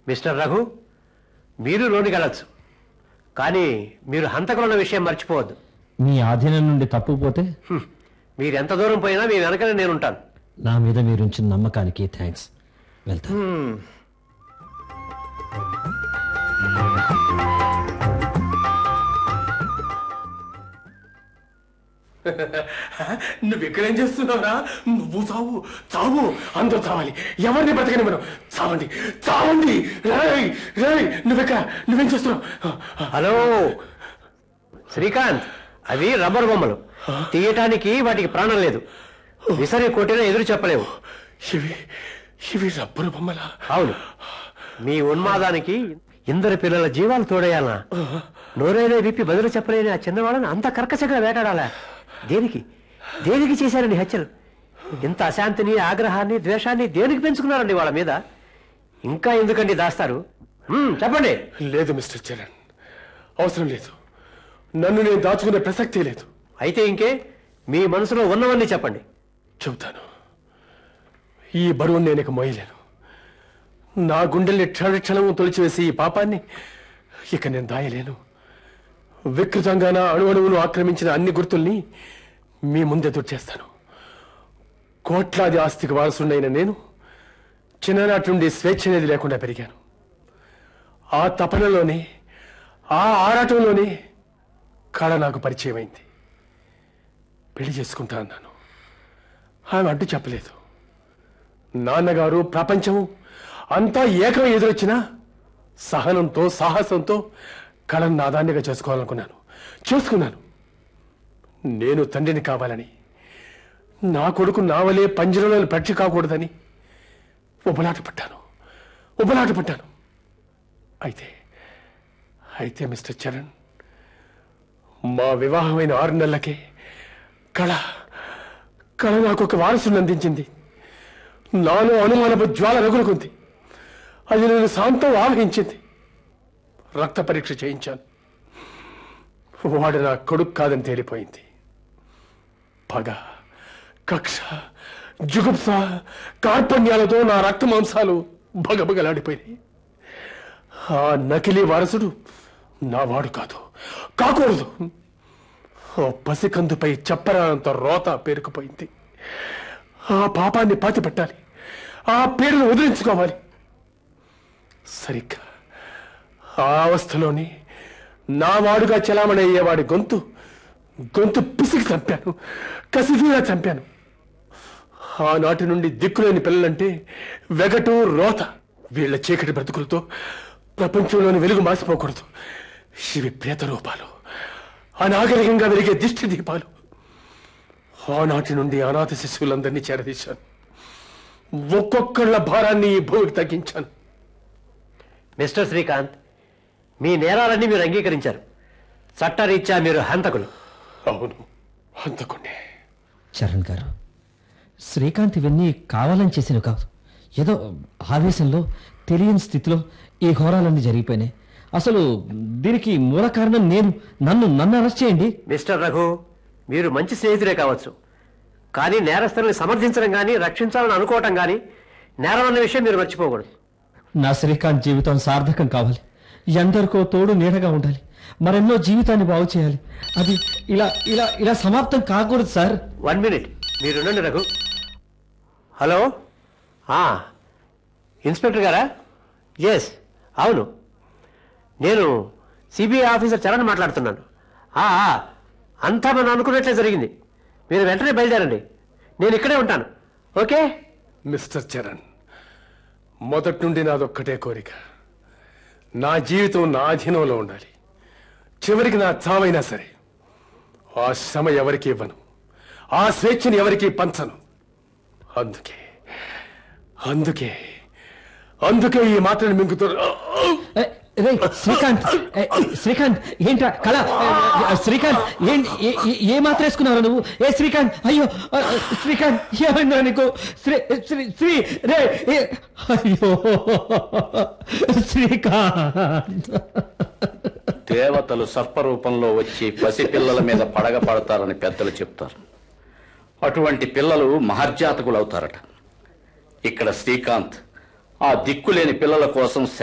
Mister Raghu మీరు లోనికి వెళ్ళచ్చు కానీ మీరు హంతకులున్న విషయం మర్చిపోవద్దు మీ ఆధీనం నుండి తప్పుపోతే హ్మ్. మీరు ఎంత దూరం పోయినా మీ వెనకనే నేనుంటాను నా మీద మీరుంచిన నమ్మకానికి థ్యాంక్స్ వెళ్తా నువ్వు ఇక్కడేం చేస్తున్నావురా నువ్వు చావు చావు అందరూ చావాలి ఎవరిని బతకని మనం చావండి చావండి రేయ్ రేయ్ నువ్వెక్కడ నువ్వేం చేస్తున్నావు హలో శ్రీకాంత్ అవి రబ్బర్ బొమ్మలు తీయటానికి వాటికి ప్రాణం లేదు విసరి కొట్టినా ఎదురు చెప్పలేవు ఇవి ఇవి రబ్బరు బొమ్మలా అవును మీ ఉన్మాదానికి ఇందరి పిల్లల జీవాలు తోడేయాలనా నోరైనా విప్పి బదులు చెప్పలేని ఆ చిన్నవాళ్ళని అంత కర్కశగా వేటాడాలా దేనికి దేనికి చేశారండి హత్యలు ఇంత అశాంతిని ఆగ్రహాన్ని ద్వేషాన్ని దేనికి పెంచుకున్నారండి వాళ్ళ మీద ఇంకా ఎందుకండి దాస్తారు హ్మ్, చెప్పండి లేదు మిస్టర్ చరణ్ అవసరం లేదు నన్ను నేను దాచుకునే ప్రసక్తే లేదు అయితే ఇంకే మీ మనసులో ఉన్నవన్నీ చెప్పండి చెబుతాను ఈ బరువు నేను ఇక మోయలేను నా గుండెల్ని క్షణక్షణము తొలిచివేసి ఈ పాపాన్ని ఇక నేను దాయలేను వికృతంగా నా అణువణువును ఆక్రమించిన అన్ని గుర్తుల్ని మీ ముందే తుడిచేస్తాను కోట్లాది ఆస్తికి వారసుండైన నేను చిన్ననాటి నుండి స్వేచ్ఛ అనేది లేకుండా పెరిగాను ఆ తపనలోనే ఆ ఆరాటంలోనే కళ నాకు పరిచయమైంది పెళ్లి చేసుకుంటా అన్నాను ఆమె అడ్డు చెప్పలేదు నాన్నగారు ప్రపంచము అంతా ఏకం ఎదురొచ్చినా సహనంతో సాహసంతో కళను నాదాన్యగా చేసుకోవాలనుకున్నాను చేసుకున్నాను నేను తండ్రిని కావాలని నా కొడుకు నావలే పంజరంలో పక్షి కాకూడదని ఉబలాట పట్టాను ఉబలాట పట్టాను అయితే అయితే మిస్టర్ చరణ్ మా వివాహమైన ఆరు నెలలకే కళ కళ నాకు ఒక వారసుని అందించింది నాలో అనుమానపు జ్వాల రగులుకుంది అది నేను శాంతం ఆవహించింది రక్త పరీక్ష చేయించాను వాడు నా కొడుకు కాదని తేలిపోయింది పగ కక్ష జుగుప్స కార్పణ్యాలతో నా రక్త మాంసాలు బగబగలాడిపోయినాయి ఆ నకిలీ వారసుడు నా వాడు కాదు కాకూడదు ఓ పసికందుపై చెప్పరానంత రోత పేరుకుపోయింది ఆ పాపాన్ని పాతి పెట్టాలి ఆ పేరును వదిలించుకోవాలి సరిగ్గా ఆ అవస్థలోని నా వాడుగా చలామణి అయ్యేవాడి గొంతు గొంతు పిసికి చంపాను కసిదీరా చంపాను ఆనాటి నుండి దిక్కులేని పిల్లలంటే వెగటు రోత వీళ్ళ చీకటి బ్రతుకులతో ప్రపంచంలోని వెలుగు మాసిపోకూడదు ఇవి ప్రేత రూపాలు అనాగరికంగా వెలిగే దిష్టి దీపాలు ఆనాటి నుండి అనాథ శిశువులందరినీ చేరదీశాను ఒక్కొక్కళ్ళ భారాన్ని ఈ భూమికి తగ్గించాను మిస్టర్ శ్రీకాంత్ మీ నేరాలన్నీ మీరు అంగీకరించారు చట్టరీత్యా మీరు హంతకులు అవును అంతకుండే చరణ్ గారు శ్రీకాంత్ ఇవన్నీ కావాలని చేసినవి కాదు ఏదో ఆవేశంలో తెలియని స్థితిలో ఈ ఘోరాలన్నీ జరిగిపోయినాయి అసలు దీనికి మూల కారణం నేను నన్ను నన్ను అరెస్ట్ చేయండి మిస్టర్ రఘు మీరు మంచి స్నేహితులే కావచ్చు కానీ నేరస్తుల్ని సమర్థించడం కానీ రక్షించాలని అనుకోవటం కానీ నేరం అన్న విషయం మీరు మర్చిపోకూడదు నా శ్రీకాంత్ జీవితం సార్థకం కావాలి ఎందరికో తోడు నీడగా ఉండాలి మరెన్నో జీవితాన్ని బాగు చేయాలి అది ఇలా ఇలా ఇలా సమాప్తం కాకూడదు సార్ వన్ మినిట్ మీరుండండి రఘు హలో ఆ, ఇన్స్పెక్టర్ గారా ఎస్ అవును నేను సిబిఐ ఆఫీసర్ చరణ్ మాట్లాడుతున్నాను ఆ, ఆ, అంతా మనం అనుకున్నట్లే జరిగింది మీరు వెంటనే బయలుదేరండి నేను ఇక్కడే ఉంటాను ఓకే మిస్టర్ చరణ్ మొదటి నుండి నాదొక్కటే కోరిక నా జీవితం నా అధీనంలో ఉండాలి చివరికి నా చావైనా సరే ఆ శ్రమ ఎవరికి ఇవ్వను ఆ స్వేచ్ఛని ఎవరికి పంచను అందుకే అందుకే అందుకే ఈ మాటను మింగుతూ ఏ, రేయ్, శ్రీకాంత్ ఏ, శ్రీకాంత్ ఏంట్రా కళ ఏ, శ్రీకాంత్ ఏంటి ఏ- ఏ- ఏ మాత్రం వేసుకున్నావు నువ్వు ఏ శ్రీకాంత్ అయ్యో ఆ, శ్రీకాంత్ ఏమైందా నీకు శ్రీ శ్రీ శ్రీ రే ఏ, అయ్యో శ్రీకాంత్ దేవతలు సర్పరూపంలో వచ్చి పసిపిల్లల మీద పడగ పడతారని పెద్దలు చెప్తారు అటువంటి పిల్లలు మహర్జాతకులు అవుతారట ఇక్కడ శ్రీకాంత్ ఆ దిక్కులేని పిల్లల కోసం